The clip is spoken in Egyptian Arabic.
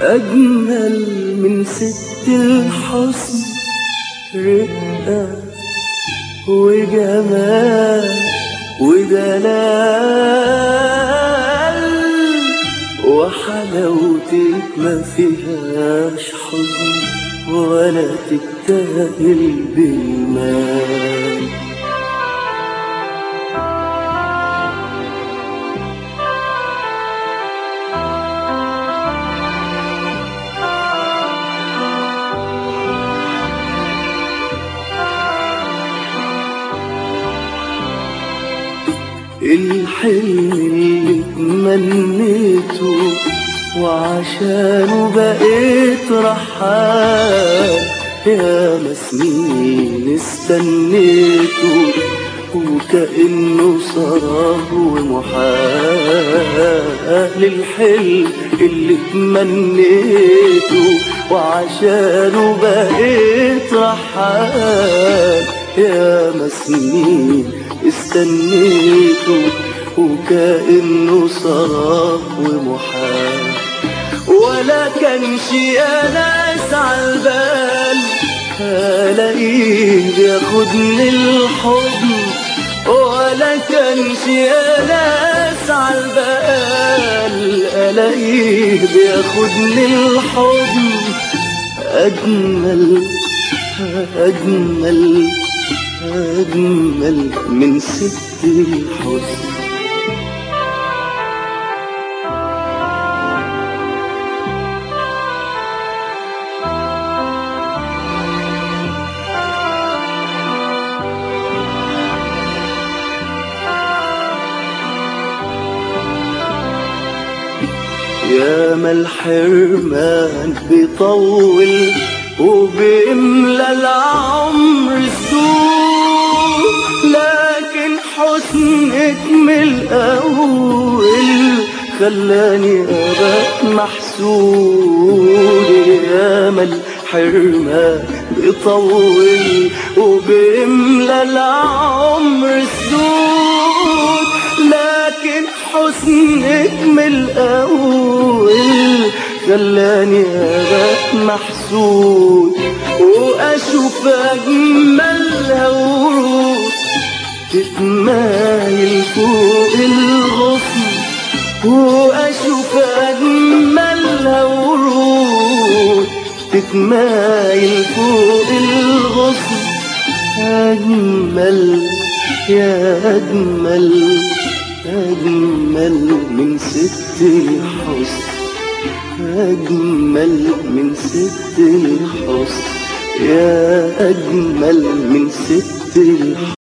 أجمل من ست الحسن رقة وجمال ودلال وحلاوتك ما فيهاش حزن ولا تتاهل بالمال الحلم اللي تمنيته وعشانه بقيت رحال يا مسنين استنيته وكأنه سراب ومحال الحلم اللي تمنيته وعشانه بقيت رحال يا مسنين استنيته وكأنه سراب ومحال ولا كانش يا ناس عالبال هلاقيه بياخدني الحضن ولا كانش يا ناس عالبال الاقيه بياخدني الحضن اجمل اجمل أجمل من ست الحسن يا ما الحرمان بيطول وبيملى العمر السوق لكن حسنك من الأول خلاني أبقى محسود يا ما الحرمان بيطول وبيملى العمر السوق لكن حسنك من الأول خلاني أبقى محسود وأشوف أجملها ورود تتمايل فوق الغصن وأشوف أجملها ورود تتمايل فوق الغصن أجمل يا أجمل أجمل من ست الحسن أجمل من ست الحسن يا أجمل من ست الحسن